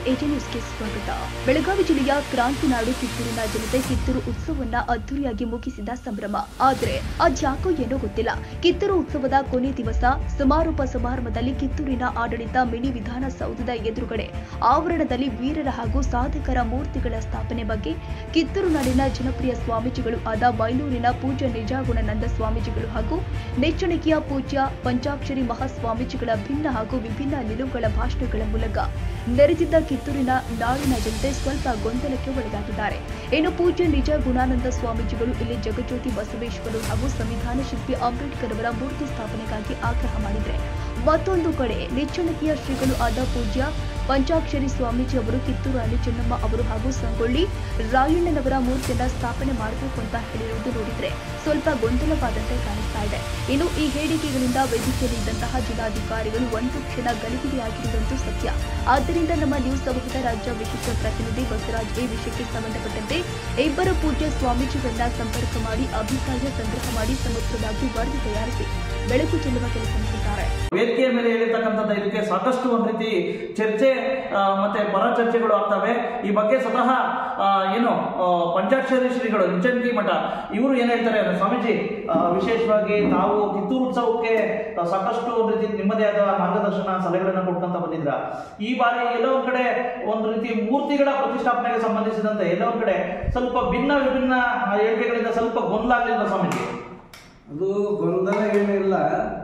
AJ ನ್ಯೂಸ್ಗೆ ಸ್ವಾಗತ ಬೆಳಗಾವಿ ಜಿಲ್ಲೆಯ ಕ್ರಾಂತಿನಾಡು ಕಿತ್ತೂರಿನ ಜನತೆ ಕಿತ್ತೂರು ಉತ್ಸವವನ್ನ ಅದ್ದೂರಿಯಾಗಿ ಮುಗಿಸಿದ ಸಂಭ್ರಮ ಆದ್ರೆ ಅದ್ಯಾಕೋ ಏನೋ ಗೊತ್ತಿಲ್ಲ ಕಿತ್ತೂರು ಉತ್ಸವದ ಕೊನೆ ದಿವಸ ಸಮಾರೋಪ ಸಮಾರಂಭದಲ್ಲಿ ಕಿತ್ತೂರಿನ ಆಡಳಿತ ಮಿನಿ ವಿಧಾನಸೌಧದ ಎದುರುಗಡೆ ಆವರಣದಲ್ಲಿ ವೀರರ ಹಾಗೂ ಸಾಧಕರ ಮೂರ್ತಿಗಳ ಸ್ಥಾಪನೆ ಬಗ್ಗೆ ಕಿತ್ತೂರು ನಾಡಿನ ಜನಪ್ರಿಯ ಸ್ವಾಮೀಜಿಗಳು ಆದ ಬೈಲೂರಿನ ಪೂಜ್ಯ ನಿಜಾಗುಣಾನಂದ ಸ್ವಾಮೀಜಿಗಳು ಹಾಗೂ ನೆಚ್ಚಣಿಕೆಯ ಪೂಜ್ಯ ಪಂಚಾಕ್ಷರಿ ಮಹಾಸ್ವಾಮೀಜಿಗಳ ಭಿನ್ನ ಹಾಗೂ ವಿಭಿನ್ನ ನಿಲುವುಗಳ ಭಾಷಣಗಳ ಮೂಲಕ ನೆರೆದಿದ್ದ ಕಿತ್ತೂರಿನ ನಾಡಿನ ಜನತೆ ಸ್ವಲ್ಪ ಗೊಂದಲಕ್ಕೆ ಒಳಗಾಗಿದ್ದಾರೆ ಇನ್ನು ಪೂಜ್ಯ ನಿಜ ಗುಣಾನಂದ ಸ್ವಾಮೀಜಿಗಳು ಇಲ್ಲಿ ಜಗಜ್ಯೋತಿ ಬಸವೇಶ್ವರರು ಹಾಗೂ ಸಂವಿಧಾನ ಶಿಲ್ಪಿ ಅಂಬೇಡ್ಕರ್ ಅವರ ಮೂರ್ತಿ ಸ್ಥಾಪನೆಗಾಗಿ ಆಗ್ರಹ ಮಾಡಿದ್ರೆ ಮತ್ತೊಂದು ಕಡೆ ನಿಚ್ಚಣಕಿಯ ಶ್ರೀಗಳು ಆದ ಪೂಜ್ಯ ಪಂಚಾಕ್ಷರಿ ಸ್ವಾಮೀಜಿ ಅವರು ಕಿತ್ತೂರು ರಾಣಿ ಚೆನ್ನಮ್ಮ ಅವರು ಹಾಗೂ ಸಂಗೊಳ್ಳಿ ರಾಯಣ್ಣನವರ ಮೂರ್ತಿಯನ್ನ ಸ್ಥಾಪನೆ ಮಾಡಬೇಕು ಅಂತ ಹೇಳಿರುವುದು ನೋಡಿದ್ರೆ ಸ್ವಲ್ಪ ಗೊಂದಲವಾದಂತೆ ಕಾಣಿಸ್ತಾ ಇದೆ ಇನ್ನು ಈ ಹೇಳಿಕೆಗಳಿಂದ ವೇದಿಕೆಯಲ್ಲಿ ಇದ್ದಂತಹ ಜಿಲ್ಲಾಧಿಕಾರಿಗಳು ಒಂದು ಕ್ಷಣ ಗಲಿಬಿಲಿಯಾಗಿರುವುದಂತೂ ಸತ್ಯ ಆದ್ದರಿಂದ ನಮ್ಮ ನ್ಯೂಸ್ ಸಮೂಹದ ರಾಜ್ಯ ವಿಶಿಷ್ಟ ಪ್ರತಿನಿಧಿ ಬಸವರಾಜ್ ಈ ವಿಷಯಕ್ಕೆ ಸಂಬಂಧಪಟ್ಟಂತೆ ಇಬ್ಬರ ಪೂಜ್ಯ ಸ್ವಾಮೀಜಿಗಳನ್ನ ಸಂಪರ್ಕ ಮಾಡಿ ಅಭಿಪ್ರಾಯ ಸಂಗ್ರಹ ಮಾಡಿ ಸಮಗ್ರವಾಗಿ ವರದಿ ತಯಾರಿಸಿ ಬೆಳಕು ಚೆಲ್ಲುವ ಕೆಲಸ ಮಾಡಿದ್ದಾರೆ ವೇದಿಕೆಯ ಮೇಲೆ ಹೇಳಿರ್ತಕ್ಕಂಥದ್ದು ಇದಕ್ಕೆ ಸಾಕಷ್ಟು ಒಂದು ರೀತಿ ಚರ್ಚೆ ಆ, ಮತ್ತೆ ಪರ ಚರ್ಚೆಗಳು ಆಗ್ತವೆ ಈ ಬಗ್ಗೆ ಸ್ವತಃ ಆ, ಏನು ಆ, ಪಂಚಾಕ್ಷರಿ ಶ್ರೀಗಳು ನಿಜಂಗಿ ಮಠ ಇವರು ಏನ್ ಹೇಳ್ತಾರೆ ಅಂದ್ರೆ, ಸ್ವಾಮೀಜಿ ಆ, ವಿಶೇಷವಾಗಿ ತಾವು ಕಿತ್ತೂರು ಉತ್ಸವಕ್ಕೆ ಆ, ಸಾಕಷ್ಟು ಒಂದು ರೀತಿ ನಿಮ್ಮದೇ ಆದ ಮಾರ್ಗದರ್ಶನ ಸಲಹೆಗಳನ್ನ ಕೊಡ್ಕೊಂತ ಬಂದಿದ್ರ ಈ ಬಾರಿ ಎಲ್ಲೋ ಒಂದ್ ಕಡೆ ಒಂದು ರೀತಿ ಮೂರ್ತಿಗಳ ಪ್ರತಿಷ್ಠಾಪನೆಗೆ ಸಂಬಂಧಿಸಿದಂತೆ ಎಲ್ಲೋ ಒಂದ್ ಕಡೆ ಸ್ವಲ್ಪ ಭಿನ್ನ ವಿಭಿನ್ನ ಆ, ಹೇಳಿಕೆಗಳಿಂದ ಸ್ವಲ್ಪ ಗೊಂದಲ ಆಗ್ಲಿಲ್ಲ ಸ್ವಾಮೀಜಿ ಅದು ಗೊಂದಲ ಏನಿಲ್ಲ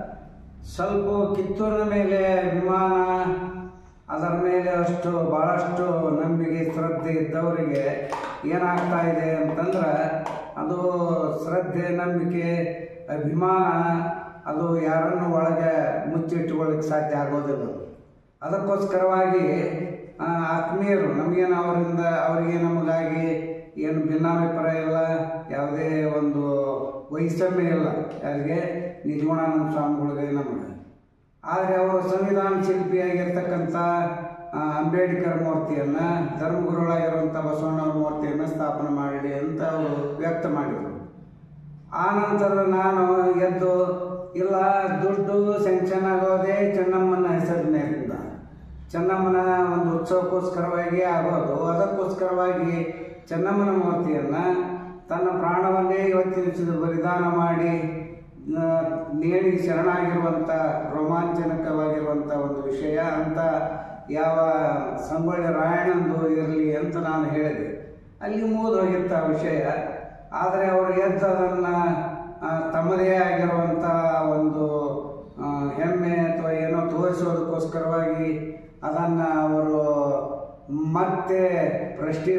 ಸ್ವಲ್ಪ ಕಿತ್ತೂರಿನ ಮೇಲೆ ವಿಮಾನ ಅದರ ಮೇಲೆ ಅಷ್ಟು ಭಾಳಷ್ಟು ನಂಬಿಕೆ ಶ್ರದ್ಧೆ ಇದ್ದವರಿಗೆ ಏನಾಗ್ತಾ ಇದೆ ಅಂತಂದ್ರೆ ಅದು ಶ್ರದ್ಧೆ ನಂಬಿಕೆ ಅಭಿಮಾನ ಅದು ಯಾರನ್ನು ಒಳಗೆ ಮುಚ್ಚಿಟ್ಟುಕೊಳ್ಳಿಕ್ಕೆ ಸಾಧ್ಯ ಆಗೋದಿಲ್ಲ ಅದಕ್ಕೋಸ್ಕರವಾಗಿ ಆ, ಆತ್ಮೀಯರು ನಮಗೇನು ಅವರಿಂದ ಅವರಿಗೆ ನಮಗಾಗಿ ಏನು ಭಿನ್ನಾಭಿಪ್ರಾಯ ಇಲ್ಲ ಯಾವುದೇ ಒಂದು ವೈಷಮ್ಯ ಇಲ್ಲ ಯಾರಿಗೆ ನಿಜಗುಣಾನಂದ ಸ್ವಾಮಿಗಳಿಗೆ ನಮಗೆ ಆದರೆ ಅವರು ಸಂವಿಧಾನ ಶಿಲ್ಪಿಯಾಗಿರ್ತಕ್ಕಂಥ ಆ, ಅಂಬೇಡ್ಕರ್ ಮೂರ್ತಿಯನ್ನು ಧರ್ಮಗುರುಗಳಾಗಿರುವಂಥ ಬಸವಣ್ಣವ್ರ ಮೂರ್ತಿಯನ್ನು ಸ್ಥಾಪನೆ ಮಾಡಲಿ ಅಂತ ಅವರು ವ್ಯಕ್ತ ಮಾಡಿದರು ಆ ನಂತರ ನಾನು ಎದ್ದು ಇಲ್ಲ ದುಡ್ಡು ಸ್ಯಾಂಕ್ಷನ್ ಆಗೋದೇ ಚೆನ್ನಮ್ಮನ ಹೆಸರಿನಿಂದ ಚೆನ್ನಮ್ಮನ ಒಂದು ಉತ್ಸವಕ್ಕೋಸ್ಕರವಾಗಿ ಆಗೋದು ಅದಕ್ಕೋಸ್ಕರವಾಗಿ ಚೆನ್ನಮ್ಮನ ಮೂರ್ತಿಯನ್ನು ತನ್ನ ಪ್ರಾಣವನ್ನೇ ಇವತ್ತಿನ ದಿವಸದ ಬಲಿದಾನ ಮಾಡಿ ಆ, ನೇಣಿ ಶರಣಾಗಿರುವಂಥ ರೋಮಾಂಚನಕವಾಗಿರುವಂಥ ಒಂದು ವಿಷಯ ಅಂತ ಯಾವ ಸಂಗೊಳ್ಳಿ ರಾಯಣ್ಣಂದು ಇರಲಿ ಅಂತ ನಾನು ಹೇಳಿದೆ ಅಲ್ಲಿ ಮುಗಿದು ಹೋಗಿತ್ತು ಆ ವಿಷಯ ಆದರೆ ಅವರು ಎದ್ದು ಅದನ್ನು ತಮ್ಮದೇ ಆಗಿರುವಂಥ ಒಂದು ಆ, ಹೆಮ್ಮೆ ಅಥವಾ ಏನೋ ತೋರಿಸೋದಕ್ಕೋಸ್ಕರವಾಗಿ ಅದನ್ನು ಅವರು ಮತ್ತೆ ಪ್ರಶ್ಟಿ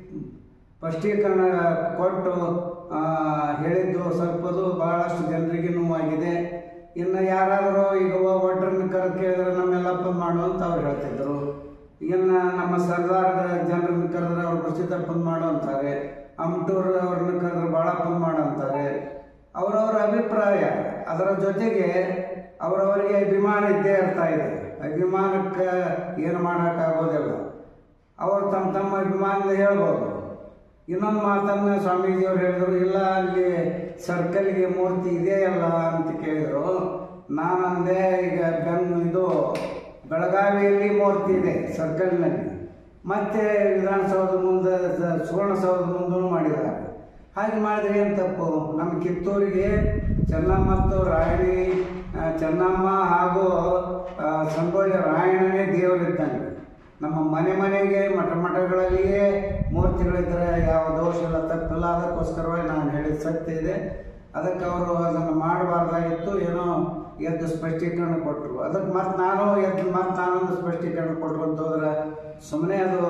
ಸ್ಪಷ್ಟೀಕರಣ ಕೊಟ್ಟು ಆ, ಹೇಳಿದ್ದು ಸ್ವಲ್ಪದು ಬಹಳಷ್ಟು ಜನರಿಗೆ ನೋವಾಗಿದೆ ಇನ್ನು ಯಾರಾದರೂ ಈಗ ಒಡ್ರನ್ನ ಕರೆದು ಕೇಳಿದ್ರೆ ನಮ್ಮೆಲ್ಲಪ್ಪ ಮಾಡು ಅಂತ ಅವ್ರು ಹೇಳ್ತಿದ್ರು ಇನ್ನು ನಮ್ಮ ಸರ್ದಾರ್ ಜನರನ್ನ ಕರೆದ್ರೆ ಅವ್ರು ಬಸಿದ್ದಪ್ಪನ್ ಮಾಡು ಅಂತಾರೆ ಅಮ್ಟೂರ್ ಅವ್ರನ್ನ ಕರೆದ್ರೆ ಬಾಳಪ್ಪನ್ ಮಾಡು ಅಂತಾರೆ ಅವರವರ ಅಭಿಪ್ರಾಯ ಅದರ ಜೊತೆಗೆ ಅವರವರಿಗೆ ಅಭಿಮಾನ ಇದ್ದೇ ಇರ್ತಾ ಇದೆ ಅಭಿಮಾನಕ್ಕೆ ಏನು ಮಾಡೋಕ್ಕಾಗೋದಿಲ್ಲ ಅವರು ತಮ್ಮ ತಮ್ಮ ಅಭಿಮಾನದ ಹೇಳ್ಬೋದು ಇನ್ನೊಂದು ಮಾತನ್ನ ಸ್ವಾಮೀಜಿಯವರು ಹೇಳಿದ್ರು ಇಲ್ಲ ಅಲ್ಲಿ ಸರ್ಕಲ್ಗೆ ಮೂರ್ತಿ ಇದೆಯಲ್ಲ ಅಂತ ಕೇಳಿದ್ರು ನಾನಂದೆ ಈಗ ಬೆಂಗ್ ಇದು ಬೆಳಗಾವಿಯಲ್ಲಿ ಮೂರ್ತಿ ಇದೆ ಸರ್ಕಲ್ನಲ್ಲಿ ಮತ್ತೆ ವಿಧಾನಸೌಧ ಮುಂದೆ ಸ- ಸುವರ್ಣಸೌಧದ ಮುಂದೂ ಮಾಡಿದ್ದಾರೆ ಹಾಗೆ ಮಾಡಿದ್ರೆ ಏನು ತಪ್ಪು ನಮ್ಮ ಕಿತ್ತೂರಿಗೆ ಚೆನ್ನಮ್ಮ ಮತ್ತು ರಾಯಣಿ ಆ, ಚೆನ್ನಮ್ಮ ಹಾಗೂ ಆ, ಸಂಗೊಳ್ಳಿ ರಾಯಣನೇ ದೇವರಿದ್ದಂಗೆ ನಮ್ಮ ಮನೆ ಮನೆಗೆ ಮಠ ಮಠಗಳಲ್ಲಿಯೇ ಮೂರ್ತಿಗಳಿದ್ದರೆ ಯಾವ ದೋಷ ಇಲ್ಲ ತಪ್ಪಿಲ್ಲ ಅದಕ್ಕೋಸ್ಕರವಾಗಿ ನಾನು ಹೇಳಿದ ಸತ್ಯ ಇದೆ ಅದಕ್ಕೆ ಅವರು ಅದನ್ನು ಮಾಡಬಾರ್ದಾಗಿತ್ತು ಏನೋ ಎದ್ದು ಸ್ಪಷ್ಟೀಕರಣ ಕೊಟ್ಟರು ಅದಕ್ಕೆ ಮತ್ತೆ ನಾನು ಎದ್ದು ಮತ್ತೆ ನಾನೊಂದು ಸ್ಪಷ್ಟೀಕರಣ ಕೊಟ್ಟರು ಅಂತ ಹೋದ್ರೆ ಸುಮ್ಮನೆ ಅದು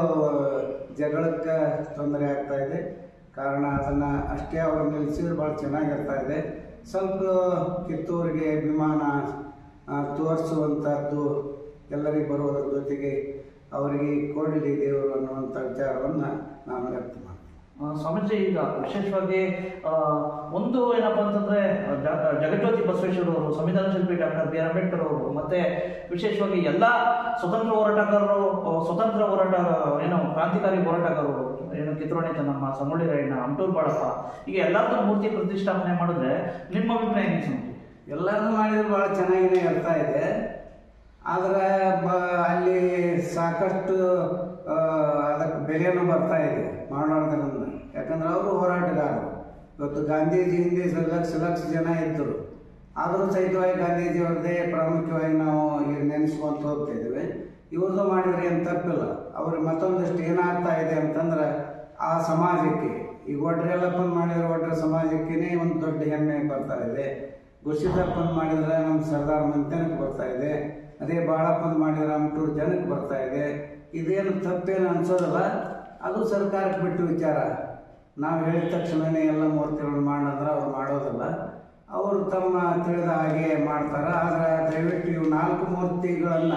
ಜಗಳಕ್ಕೆ ತೊಂದರೆ ಆಗ್ತಾ ಇದೆ ಕಾರಣ ಅದನ್ನು ಅಷ್ಟೇ ಅವರು ನಿಲ್ಲಿಸಿದ್ರೆ ಭಾಳ ಚೆನ್ನಾಗಿರ್ತಾ ಇದೆ ಸ್ವಲ್ಪ ಕಿತ್ತೂರಿಗೆ ಅಭಿಮಾನ ಆ, ತೋರಿಸುವಂಥದ್ದು ಎಲ್ಲರಿಗೂ ಬರುವುದರ ಜೊತೆಗೆ ಅವರಿಗೆ ಕೊಡಲಿ ದೇವರು ಅನ್ನುವಂಥ ವಿಚಾರವನ್ನು ನಾನು ವ್ಯಕ್ತ ಮಾಡ್ತೀನಿ ಆ, ಸ್ವಾಮೀಜಿ ಈಗ ವಿಶೇಷವಾಗಿ ಆ, ಒಂದು ಏನಪ್ಪಾ ಅಂತಂದ್ರೆ ಜ- ಜಗಜ್ಯೋತಿ ಬಸವೇಶ್ವರ ಅವರು ಸಂವಿಧಾನ ಶಿಲ್ಪಿ ಡಾಕ್ಟರ್ ಬಿ ಆರ್ ಅಂಬೇಡ್ಕರ್ ಅವರು ಮತ್ತೆ ವಿಶೇಷವಾಗಿ ಎಲ್ಲ ಸ್ವತಂತ್ರ ಹೋರಾಟಗಾರರು ಆ, ಸ್ವತಂತ್ರ ಹೋರಾಟ ಏನು ಕ್ರಾಂತಿಕಾರಿ ಹೋರಾಟಗಾರರು ಏನು ಕಿತ್ತೂರಾಣಿ ಚೆನ್ನಮ್ಮ ಸಂಗೊಳ್ಳಿ ರಾಯಣ್ಣ ಅಂಟೂರ್ ಬಾಳಪ್ಪ ಈಗ ಎಲ್ಲರದ್ದು ಮೂರ್ತಿ ಪ್ರತಿಷ್ಠಾಪನೆ ಮಾಡಿದ್ರೆ ನಿಮ್ಮ ಅಭಿಪ್ರಾಯ ಏನು ಸ್ವಾಮೀಜಿ ಎಲ್ಲರೂ ಮಾಡಿದ್ರೆ ಭಾಳ ಚೆನ್ನಾಗಿನೇ ಇರ್ತಾ ಇದೆ ಆದರೆ ಬ ಅಲ್ಲಿ ಸಾಕಷ್ಟು ಆ, ಅದಕ್ಕೆ ಬೆಲೆನೂ ಬರ್ತಾ ಇದೆ ಮಾಡೋದ್ರಿಂದ ಯಾಕಂದ್ರೆ ಅವರು ಹೋರಾಟಗಾರರು ಇವತ್ತು ಗಾಂಧೀಜಿ ಹಿಂದೆ ಸ- ಲಕ್ಷ ಲಕ್ಷ ಜನ ಇದ್ದರು ಆದರೂ ಸಹಿತವಾಗಿ ಗಾಂಧೀಜಿಯವ್ರದ್ದೇ ಪ್ರಾಮುಖ್ಯವಾಗಿ ನಾವು ಈಗ ನೆನೆಸ್ಕೊಂತ ಹೋಗ್ತಾ ಇದ್ದೀವಿ ಇವ್ರದ್ದು ಮಾಡಿದ್ರೆ ಏನು ತಪ್ಪಿಲ್ಲ ಅವ್ರಿಗೆ ಮತ್ತೊಂದಷ್ಟು ಏನಾಗ್ತಾ ಇದೆ ಅಂತಂದ್ರೆ ಆ ಸಮಾಜಕ್ಕೆ ಈಗ ಒಡ್ರೆಲ್ಲಪ್ಪನ್ ಮಾಡಿದ್ರೆ ಒಡ್ರೆ ಸಮಾಜಕ್ಕೇನೆ ಒಂದು ದೊಡ್ಡ ಹೆಮ್ಮೆ ಬರ್ತಾ ಇದೆ ಗುರ್ಸಿದಪ್ಪನ್ ಮಾಡಿದ್ರೆ ನಮ್ಮ ಸರ್ದಾರ್ ಮಂತನಕ್ಕೆ ಬರ್ತಾ ಇದೆ ಅದೇ ಬಾಳಪ್ಪನ್ ಮಾಡಿದ್ರೆ ಅಮಟೂರು ಜನಕ್ಕೆ ಬರ್ತಾ ಇದೆ ಇದೇನು ತಪ್ಪೇನು ಅನ್ಸೋದಲ್ಲ ಅದು ಸರ್ಕಾರಕ್ಕೆ ಬಿಟ್ಟು ವಿಚಾರ ನಾವು ಹೇಳಿದ ತಕ್ಷಣನೇ ಎಲ್ಲ ಮೂರ್ತಿಗಳನ್ನು ಮಾಡಂದ್ರೆ ಅವ್ರು ಮಾಡೋದಲ್ಲ ಅವರು ತಮ್ಮ ತಿಳಿದ ಹಾಗೆ ಮಾಡ್ತಾರೆ ಆದರೆ ದಯವಿಟ್ಟು ಇವು ನಾಲ್ಕು ಮೂರ್ತಿಗಳನ್ನು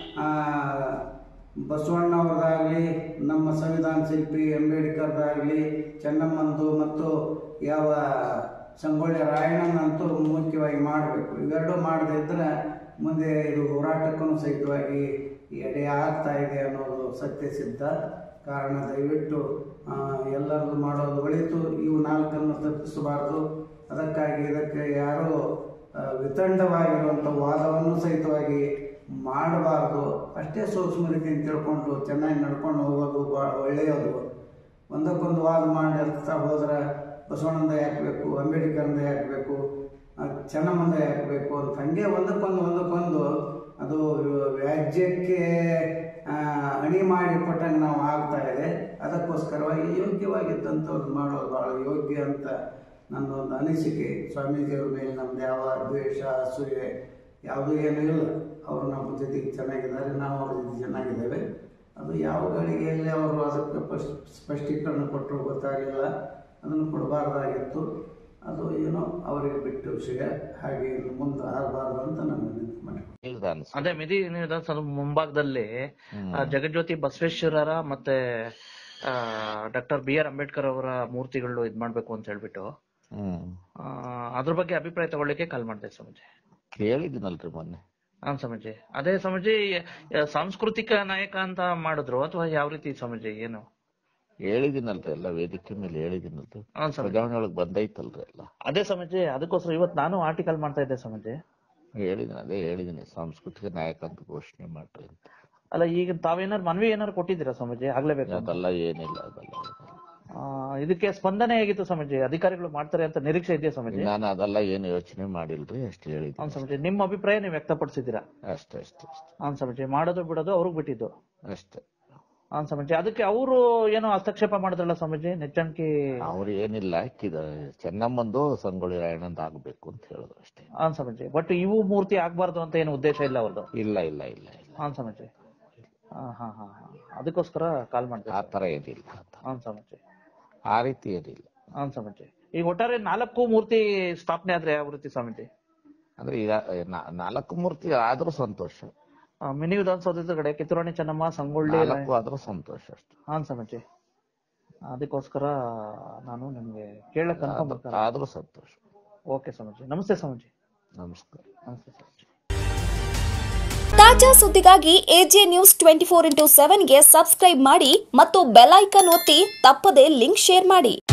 ಬಸವಣ್ಣವ್ರದ್ದಾಗಲಿ ನಮ್ಮ ಸಂವಿಧಾನ ಶಿಲ್ಪಿ ಅಂಬೇಡ್ಕರ್ದಾಗಲಿ ಚೆನ್ನಮ್ಮಂದು ಮತ್ತು ಯಾವ ಸಂಗೊಳ್ಳಿ ರಾಯಣ್ಣನಂತೂ ಮುಖ್ಯವಾಗಿ ಮಾಡಬೇಕು ಇವೆರಡೂ ಮಾಡದೇ ಇದ್ರೆ ಮುಂದೆ ಇದು ಹೋರಾಟಕ್ಕೂ ಸಹಿತವಾಗಿ ಎಡೆ ಆಗ್ತಾ ಇದೆ ಅನ್ನೋದು ಸತ್ಯ ಸಿದ್ಧ ಕಾರಣ ದಯವಿಟ್ಟು ಆ, ಎಲ್ಲರದು ಮಾಡೋದು ಒಳಿತು ಇವು ನಾಲ್ಕನ್ನು ತಪ್ಪಿಸಬಾರ್ದು ಅದಕ್ಕಾಗಿ ಇದಕ್ಕೆ ಯಾರೂ ಆ, ವಿತಂಡವಾಗಿರುವಂಥ ವಾದವನ್ನು ಸಹಿತವಾಗಿ ಮಾಡಬಾರ್ದು ಅಷ್ಟೇ ಸೂಕ್ಷ್ಮ ರೀತಿಯಿಂದ ತಿಳ್ಕೊಂಡು ಚೆನ್ನಾಗಿ ನಡ್ಕೊಂಡು ಹೋಗೋದು ಭಾಳ ಒಳ್ಳೆಯದು ಒಂದಕ್ಕೊಂದು ವಾದ ಮಾಡಿರ್ತಾ ಹೋದ್ರೆ ಬಸವಣ್ಣಂದ ಯಾಕಬೇಕು ಅಂಬೇಡ್ಕರ್ಂದ ಯಾಕಬೇಕು ಚೆನ್ನಮ್ಮಂದ ಯಾಕಬೇಕು ಅಂತ ಹಂಗೆ ಒಂದಕ್ಕೊಂದು ಒಂದಕ್ಕೊಂದು ಅದು ವ್ಯಾಜ್ಯಕ್ಕೆ ಆ, ಅಣಿ ಮಾಡಿ ಕೊಟ್ಟಂಗೆ ನಾವು ಆಗ್ತಾ ಇದೆ ಅದಕ್ಕೋಸ್ಕರವಾಗಿ ಯೋಗ್ಯವಾಗಿದ್ದಂಥವ್ರು ಮಾಡೋದು ಭಾಳ ಯೋಗ್ಯ ಅಂತ ನನ್ನ ಒಂದು ಅನಿಸಿಕೆ ಸ್ವಾಮೀಜಿಯವ್ರ ಮೇಲೆ ನಮ್ದು ಯಾವ ದ್ವೇಷ ಅಸೂಯೆ ಯಾವುದೂ ಏನೂ ಇಲ್ಲ ಅವರು ನಮ್ಮ ಜೊತೆಗೆ ಚೆನ್ನಾಗಿದ್ದಾರೆ ನಾವು ಅವ್ರ ಜೊತೆ ಚೆನ್ನಾಗಿದ್ದೇವೆ ಅದು ಯಾವ ಗಳಿಗೆಯಲ್ಲಿ ಅವರು ಅದಕ್ಕೆ ಪಸ್- ಸ್ಪಷ್ಟೀಕರಣ ಕೊಟ್ಟರು ಗೊತ್ತಾಗಲಿಲ್ಲ ಅದನ್ನು ಕೊಡಬಾರ್ದಾಗಿತ್ತು ಅದು ಏನೋ ಅವರಿಗೆ ಬಿಟ್ಟು ವಿಷಯ ಹಾಗೆ ಇನ್ನು ಮುಂದೆ ಆಗಬಾರ್ದು ಅಂತ ನನ್ನ ವಿನಂತಿ ಮಾಡಿ ಇಲ್ದ ಅನ್ಸ ಅದೇ ಮಿದಿ ವಿಧಾನಸೌಧ ಮುಂಭಾಗದಲ್ಲಿ ಆ, ಜಗಜ್ಯೋತಿ ಬಸವೇಶ್ವರರ ಮತ್ತೆ ಡಾಕ್ಟರ್ ಬಿ ಆರ್ ಅಂಬೇಡ್ಕರ್ ಅವರ ಮೂರ್ತಿಗಳು ಇದ್ ಮಾಡ್ಬೇಕು ಅಂತ ಹೇಳ್ಬಿಟ್ಟು ಹ್ಮ್ ಆ, ಅದ್ರ ಬಗ್ಗೆ ಅಭಿಪ್ರಾಯ ತಗೊಳ್ಳಿಕ್ಕೆ ಕಾಲ್ ಮಾಡ್ದೆ ಸ್ವಾಮೀಜಿ ಕೇಳಿದ್ದೀನಲ್ರಿ ಮೊನ್ನೆ ಹಾಂ ಸ್ವಾಮೀಜಿ ಅದೇ ಸ್ವಾಮೀಜಿ ಆ, ಸಾಂಸ್ಕೃತಿಕ ನಾಯಕ ಅಂತ ಮಾಡಿದ್ರು ಅಥವಾ ಯಾವ ರೀತಿ ಸ್ವಾಮೀಜಿ ಏನು ಹೇಳಿದ್ದೀನಲ್ರಿ ಎಲ್ಲ ವೇದಿಕೆ ಮೇಲೆ ಹೇಳಿದ್ದೀನಲ್ರಿ ಹಾಂ ಸ್ವಾಮೀಜಿ ಪ್ರಜಾವಣೆ ಒಳಗ್ ಬಂದೈತಲ್ರಿ ಎಲ್ಲ ಅದೇ ಸ್ವಾಮೀಜಿ ಅದಕ್ಕೋಸ್ಕರ ಇವತ್ತು ನಾನು ಆರ್ಟಿಕಲ್ ಮಾಡ್ತಾ ಇದ್ದೆ ಸ್ವಾಮೀಜಿ ಹೇಳಿದ್ದೀನಿ ಅದೇ ಹೇಳಿದ್ದೀನಿ ಸಾಂಸ್ಕೃತಿಕ ನಾಯಕ ಅಂತ ಘೋಷಣೆ ಮಾಡ್ರಿ ಅಂತ ಅಲ್ಲ ಈಗ ತಾವೇನಾರು ಮನವಿ ಏನಾರು ಕೊಟ್ಟಿದ್ದೀರಾ ಸ್ವಾಮೀಜಿ ಆಗ್ಲೇಬೇಕು ಅಂತ? ಅದೆಲ್ಲ ಏನಿಲ್ಲ ಅದೆಲ್ಲ ಏನಿಲ್ಲ. ಆ, ಇದಕ್ಕೆ ಸ್ಪಂದನೆ ಹೇಗಿತ್ತು ಸ್ವಾಮೀಜಿ ಅಧಿಕಾರಿಗಳು ಮಾಡ್ತಾರೆ ಅಂತ ನಿರೀಕ್ಷೆ ಇದೆಯಾ ಸ್ವಾಮೀಜಿ ನಾನು ಅದೆಲ್ಲ ಏನು ಯೋಚನೆ ಮಾಡಿಲ್ರಿ ಅಷ್ಟು ಹಾಂ ಹೇಳಿದ್ದೀನಿ ಸ್ವಾಮೀಜಿ ನಿಮ್ಮ ಅಭಿಪ್ರಾಯ ನೀವು ವ್ಯಕ್ತಪಡಿಸಿದ್ದೀರಾ ಅಷ್ಟೇ ಅಷ್ಟೇ ಅಷ್ಟೇ ಹಾಂ ಸ್ವಾಮೀಜಿ ಮಾಡೋದು ಬಿಡೋದು ಅವ್ರಿಗೆ ಬಿಟ್ಟಿದ್ದು ಅಷ್ಟೇ ಹಾಂ ಸ್ವಾಮೀಜಿ ಅದಕ್ಕೆ ಅವರು ಏನೋ ಹಸ್ತಕ್ಷೇಪ ಮಾಡಿದ್ರಲ್ಲ ಸ್ವಾಮೀಜಿ ನೆಚ್ಚಣಿಕೆ ಅವ್ರು ಏನಿಲ್ಲ ಕಿದ ಚೆನ್ನಮ್ಮಂದು ಸಂಗೊಳ್ಳಿ ರಾಯಣ್ಣಂದು ಆಗ್ಬೇಕು ಅಂತ ಹೇಳಿದ್ರು ಅಷ್ಟೇ ಹಾಂ ಸ್ವಾಮೀಜಿ ಬಟ್ ಇವು ಮೂರ್ತಿ ಆಗ್ಬಾರ್ದು ಅಂತ ಏನು ಉದ್ದೇಶ ಇಲ್ಲ ಅವ್ರದ್ದು ಇಲ್ಲ ಇಲ್ಲ ಇಲ್ಲ ಇಲ್ಲ ಹಾಂ ಸ್ವಾಮೀಜಿ ಹಾಂ ಹಾಂ ಹಾಂ ಹಾಂ ಅದಕ್ಕೋಸ್ಕರ ಕಾಲ್ ಮಾಡಿದೆ ಆ ತರ ಏನಿಲ್ಲ ಆ ತರ. ಹಾಂ ಸ್ವಾಮೀಜಿ ಆ ರೀತಿ ಏನಿಲ್ಲ ಹಾಂ ಸ್ವಾಮೀಜಿ ಈಗ ಒಟ್ಟಾರೆ ನಾಲ್ಕು ಮೂರ್ತಿ ಸ್ಥಾಪನೆ ಆದ್ರೆ ಯಾವ ರೀತಿ ಸ್ವಾಮೀಜಿ ಅಂದ್ರೆ ಈಗ ನಾ- ನಾಲ್ಕು ಮೂರ್ತಿ ಆದ್ರೂ ಸಂತೋಷ ಆ, ಮಿನಿ ವಿಧಾನಸೌಧದ ಕಡೆ ಕಿತ್ತೂರಾಣಿ ಚೆನ್ನಮ್ಮ ಸಂಗೊಳ್ಳಿ ನಾಲ್ಕು ಆದ್ರೂ ಸಂತೋಷ ಅಷ್ಟೇ ಹಾಂ ಸ್ವಾಮೀಜಿ ಅದಕ್ಕೋಸ್ಕರ ನಾನು ನಿಮ್ಗೆ ಕೇಳಕ್ ಕನ್ಫರ್ಮ್ ಆದ್ರೂ- ಆದ್ರೂ ಸಂತೋಷ ಓಕೆ ಸ್ವಾಮೀಜಿ ನಮಸ್ತೆ ಸ್ವಾಮೀಜಿ ನಮಸ್ಕಾರ ನಮಸ್ತೆ ಸ್ವಾಮೀಜಿ ತಾಜಾ ಸುದ್ದಿಗಾಗಿ AJ news twenty four into ಸೆವೆನ್ಗೆ ಸಬ್ಸ್ಕ್ರೈಬ್ ಮಾಡಿ ಮತ್ತು ಬೆಲ್ ಐಕನ್ ಒತ್ತಿ ತಪ್ಪದೇ ಲಿಂಕ್ ಶೇರ್ ಮಾಡಿ